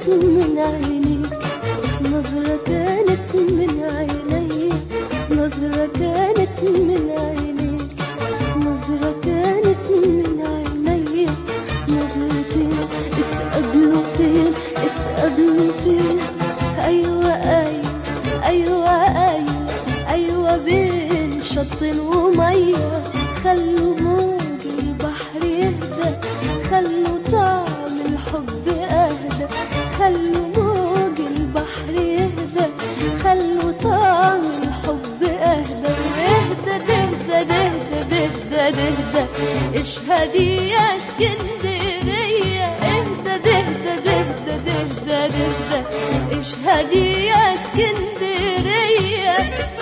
كانت من عينيك نظرة كانت من عينيك نظرة كانت من عينيك نظرة كانت من عينيك نظرتين اتقابلوا فين اتقابلوا فين أيوة أيوة أيوة أيوة أيوة بين شط ومية خلوا موج البحر يهدى خلوا طعم الحب أهدى خلوا موج البحر يهدى خلوا طعم الحب أهدى اهدى دهدى دهدى دهدى دهدى اشهدي يا اسكندرية اهدى دهدى دهدى دهدى دهدى اشهدي يا اسكندرية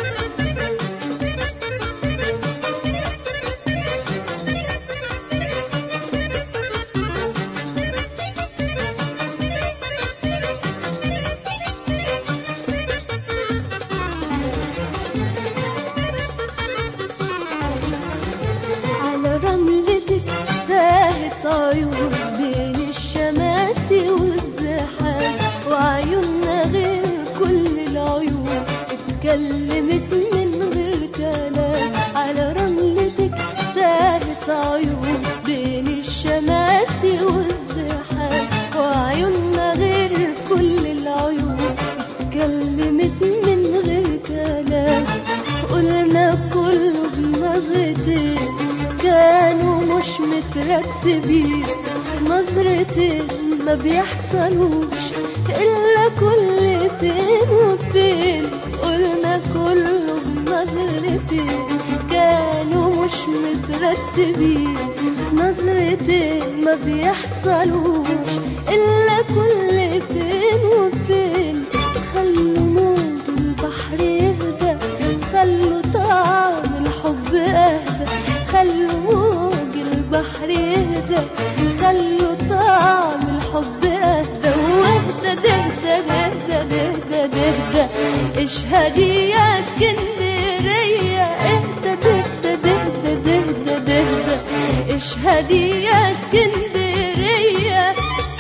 على رملتك تاهت عيون بين الشماسي والزحام وعيوننا غير كل العيون اتكلمت من غير كلام على رملتك تاهت عيون بين الشماسي والزحام وعيوننا غير كل العيون اتكلمت من غير كلام قلنا كله بنظرتين كانوا مش مترتبين نظرتين ما بيحصلوش إلا كل فين وفين قلنا كله بنظرتين كانوا مش مترتبين نظرتين ما بيحصلوش إلا كل فين وفين خلوا موج البحر يهدى خلوا طعم الحب أهدى خلوا موج البحر يهدى خلوا طعم الحب أهدى واهدى دهدى دهدى دهدى دهدى اشهدي يا اسكندرية اهدى دهدى دهدى دهدى دهدى اشهدي يا اسكندرية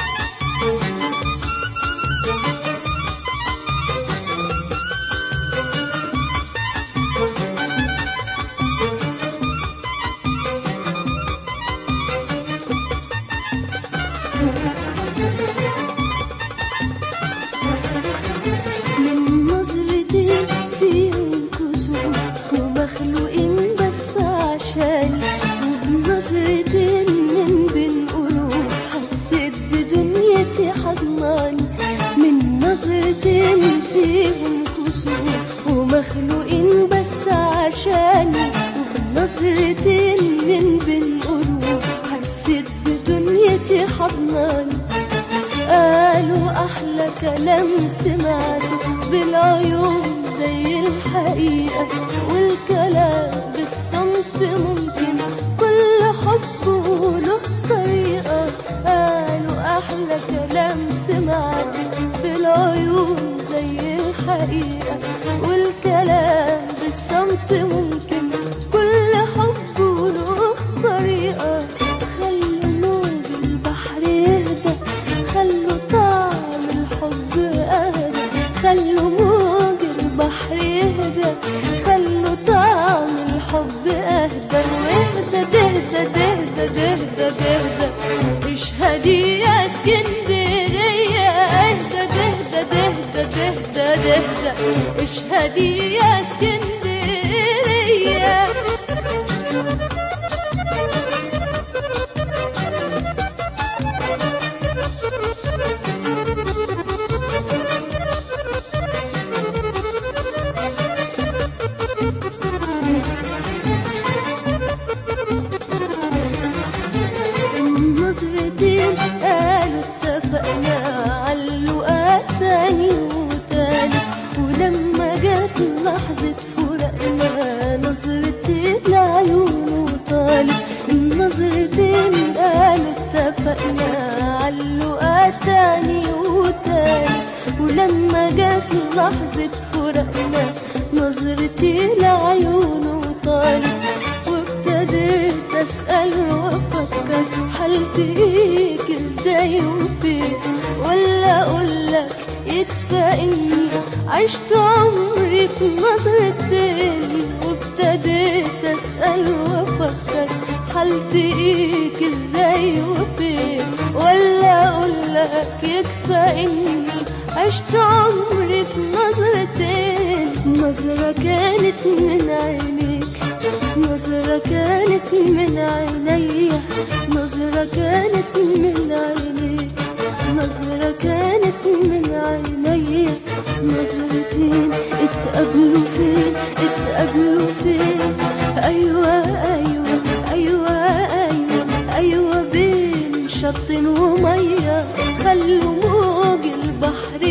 من نظرتين فيهم كسوف ومخلوقين بس عشاني وبنظرتين من بين قلوب حسيت بدنيتي حضناني من نظرتين فيهم كسوف ومخلوقين بس عشاني وبنظرتين من بين قلوب حسيت بدنيتي حضناني قالوا أحلى كلام سمعته بالعيون زي الحقيقة والكلام بالصمت ممكن كل حب وله طريقة قالوا أحلى كلام سمعته بالعيون زي الحقيقة والكلام بالصمت ممكن كل حب وله طريقة خلوا موج البحر يهدى خلوا طعم الحب أهدى خلوا موج البحر يهدى خلوا طعم الحب أهدى واهدى دهدى دهدى دهدى دهدى اشهدي يا اسكندرية اهدى دهدى دهدى دهدى دهدى اشهدي يا اسكندرية النظرتين قالوا اتفقنا علقوا تاني وتالت ولما جت لحظة فراقنا نظرتين لعيونه طالت النظرتين قالوا اتفقنا علقوا تاني وتالت ولما جت لحظة فراقنا نظرتي لعيونه طالت وابتديت أسأل وأفكر حالتي هيك ازاي عشت عمري في نظرتين وابتديت أسأل وأفكر حلتقيك ازاي وفين ولا أقولك يكفى إني عشت عمري في نظرتين نظرة كانت من عينيك نظرة كانت من عينيا نظرة كانت من عينيك نظرة كانت من عينيا نظرتين اتقابلوا فين اتقابلوا فين أيوة أيوة أيوة أيوة أيوة بين شط ومية خلوا موج البحر